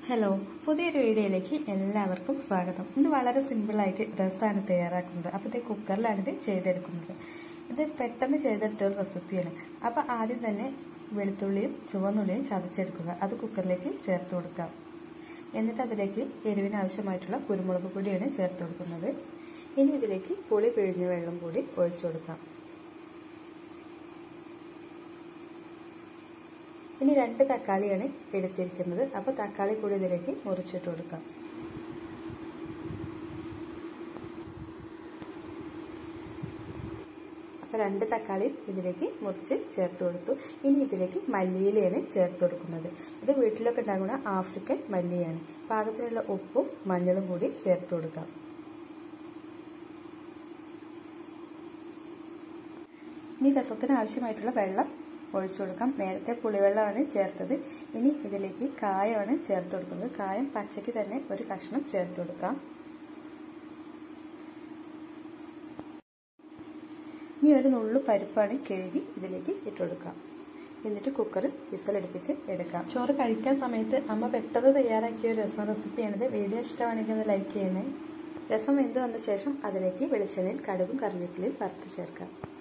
hello പുതിയൊരു വീഡിയോയിലേക്ക് എല്ലാവർക്കും സ്വാഗതം ഇത് വളരെ സിമ്പിളായിട്ട് രസമാണ് തയ്യാറാക്കുന്നത് അപ്പോൾ ഇത് കുക്കറിലാണ് ഇത് ചെയ്തെടുക്കുന്നത് ഇത് പെട്ടെന്ന് ചെയ്തെടുത്ത ഒരു റെസിപ്പിയാണ് അപ്പോൾ ആദ്യം തന്നെ വെളുത്തുള്ളിയും ചുവന്നുള്ളിയും ചതച്ചെടുക്കുക അത് കുക്കറിലേക്ക് ചേർത്ത് കൊടുക്കാം എന്നിട്ട് അതിലേക്ക് എരിവിന് ആവശ്യമായിട്ടുള്ള കുരുമുളക് പൊടിയാണ് ചേർത്ത് കൊടുക്കുന്നത് ഇനി ഇതിലേക്ക് പുളി പിഴിഞ്ഞ വെള്ളം കൂടി ഒഴിച്ചു കൊടുക്കാം ഇനി രണ്ട് തക്കാളിയാണ് എടുത്തിരിക്കുന്നത് അപ്പോൾ തക്കാളി കൂടി ഇതിലേക്ക് മുറിച്ചിട്ട് കൊടുക്കാം അപ്പോൾ രണ്ട് തക്കാളി ഇതിലേക്ക് മുറിച്ച് ചേർത്ത് കൊടുത്തു ഇനി ഇതിലേക്ക് മല്ലിയിലയാണ് ചേർത്ത് കൊടുക്കുന്നത് ഇത് വീട്ടിലൊക്കെ ഉണ്ടാകുന്ന ആഫ്രിക്കൻ മല്ലിയാണ് പാകത്തിനുള്ള ഉപ്പും മഞ്ഞളും കൂടി ചേർത്ത് കൊടുക്കാം ഇനി രസത്തിന് ആവശ്യമായിട്ടുള്ള വെള്ളം ഒഴിച്ചു കൊടുക്കാം നേരത്തെ പുളിവെള്ളമാണ് ചേർത്തത് ഇനി ഇതിലേക്ക് കായമാണ് ചേർത്ത് കൊടുക്കുന്നത് കായം പച്ചയ്ക്ക് തന്നെ ഒരു കഷ്ണം ചേർത്ത് കൊടുക്കാം ഇനി ഒരു നുള്ളു പരിപ്പാണ് കഴുകി ഇതിലേക്ക് ഇട്ടുകൊടുക്കാം എന്നിട്ട് കുക്കറിൽ വിസലടുപ്പിച്ച് എടുക്കാം ചോറ് കഴിക്കാൻ സമയത്ത് അമ്മ പെട്ടെന്ന് തയ്യാറാക്കിയ ഒരു രസം റെസിപ്പിയാണിത് വീഡിയോ ഇഷ്ടമാണെങ്കിൽ ഒന്ന് ലൈക്ക് ചെയ്യണേ രസം വെന്ത് വന്ന ശേഷം അതിലേക്ക് വെളിച്ചെണ്ണയിൽ കടുകും കറിവേപ്പിലയും വറുത്ത് ചേർക്കാം